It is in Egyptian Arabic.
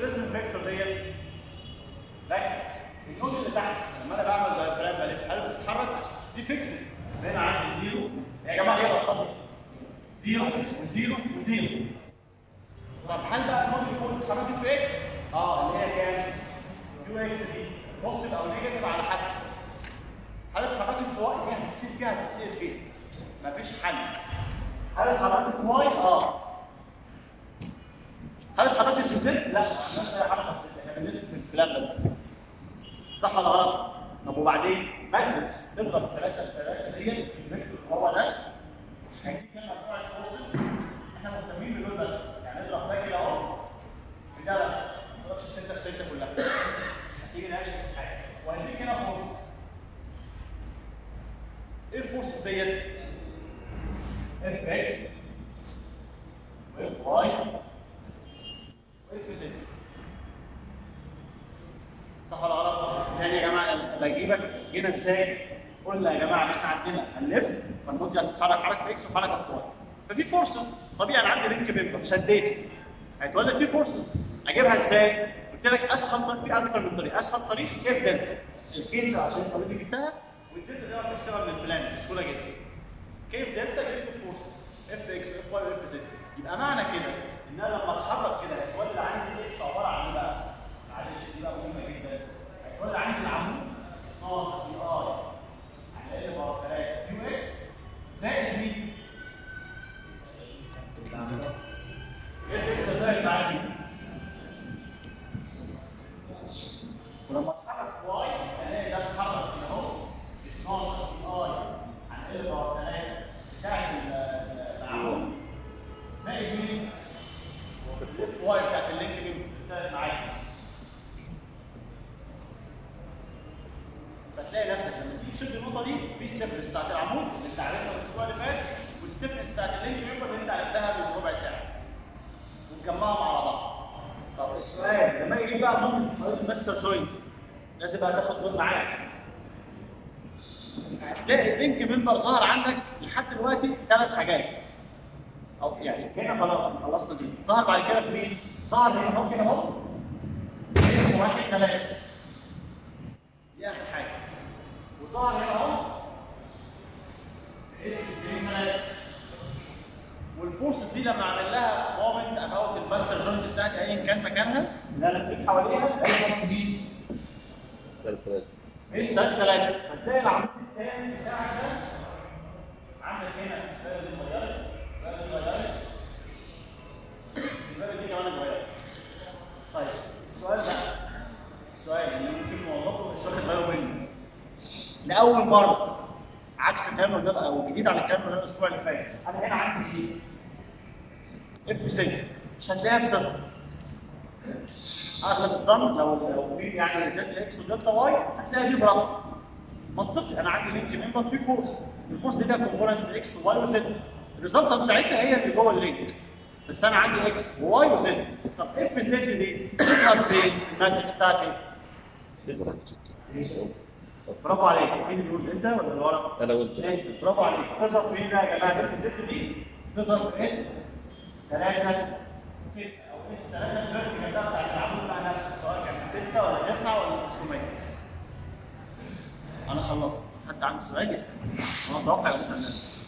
الديسبيسمنت فيكتور ديت ركز النوت اللي تحت لما انا بعمل دايفرام بلف هل بتتحرك دي فيكس هنا عندي زيرو يا جماعه يلا خلاص زيرو وزيرو وزيرو طب هل بقى المصري فوق اتحركت في اكس؟ اه اللي هي كام؟ يو اكس دي بوزيتيف او نيجاتيف على حسب هل اتحركت في واي دي هتتصير فيها هتتصير فين؟ مفيش حل هل اتحركت في واي؟ اه هل اتحركت في زد؟ لا مش اي حركه في زد احنا بنلف في الكلام بس صح ولا غلط؟ طب وبعدين ماتريكس تضرب 3 في 3 ديت في الفيكتور هو ده عايزين كام مجموعه فورسز احنا مهتمين بدول بس يعني اضرب ده كده اهو في ده بس ما تضربش 6 في 6 كلها مش هتيجي نعيش في حاجه وهديك هنا فورسز ايه الفورسز ديت؟ اف اكس واف واي واف زد صح ولا غلط؟ تاني يا جماعه بجيبك جينا ازاي؟ قلنا يا جماعه احنا عندنا هنلف فالموت دي هتتحرك حركه في اكس وحركه في واي ففي فورسز طبيعي انا عندي لينك بيمبر شديته هيتولد فيه فورسز اجيبها ازاي؟ قلت لك اسهل طريق في اكثر من طريق اسهل طريق كيف دلتا الكيف ده عشان الطريق دي جبتها والدلتا دي تعرف تحسبها من البلان بسهوله جدا كيف دلتا جبت الفورسز اف اكس اف واي واف زد يبقى معنى كده ان انا لما اتحرك كده هيتولد عندي اكس عباره عن ايه بقى؟ معلش دي بقى مهمه جدا هيتولد عندي العمود 12 دي ار على ال بار 3 يو اكس زائد مين؟ اف اكس زائد عندي ولما اتحرك في واي الاقي ده اتحرك كده اهو 12 دي ار على ال بار 3 بتاعت العمود زائد مين؟ واي بتاعت اللينك مين؟ بتاعت معاك فتلاقي نفسك لما تيجي تشد النقطه دي في ستيفنس بتاعت العمود اللي انت عارفها من الاسبوع اللي فات والستيفنس بتاعت اللينك ميمبر اللي انت عرفتها من ربع ساعه وتجمعهم على بعض طب السؤال لما يجي بقى مومنت حوالين الماستر جوينت لازم بقى تاخد دول معاك هتلاقي اللينك ميمبر ظهر عندك لحد دلوقتي في ثلاث حاجات او يعني هنا خلاص خلصنا دي ظهر بعد كده في مين؟ ظهر هنا اهو كده اهو اس واحد ثلاثه دي اخر حاجه وظهر هنا اهو اس 2 3 والفورسز دي لما اعمل لها مومنت اباوت الماستر جوينت بتاعتي ايا كان مكانها اللي انا لفيت حواليها هيظهر في مين؟ ايه ثلاث ثلاثة هتلاقي العمود الثاني بتاعك ده عندك هنا الفارق دي اتغيرت الفارق دي اتغيرت الفارق دي كمان اتغيرت طيب السؤال بقى السؤال اللي ممكن معظمكم مش واخد باله منه لاول مره عكس الكلام ده او جديد عن الكلام ده الاسبوع اللي فات انا هنا عندي ايه؟ اف 6 مش هتلاقيها بصفر اغلب الظن لو لو في يعني دلتا اكس ودلتا واي هتلاقي دي برقم منطقي انا عندي لينك ممبر فيه فورس الفورس دي ليها كومبوننت في اكس وواي وزد الريزلت بتاعتها هي اللي جوه اللينك بس انا عندي اكس وواي وزد طب اف زد دي تظهر فين؟ الماتريكس بتاعتي برافو عليك مين اللي بيقول انت ولا اللي ورا؟ انا قلت انت برافو عليك تظهر فين بقى يا جماعه اف زد دي تظهر في اس 3 6 او اس 3 الفيرتيكال ده بتاع العمود بقى نفسه سواء كان 6 ولا 9 ولا 500 انا خلصت حد عنده سؤال يسال انا اتوقع يقول الناس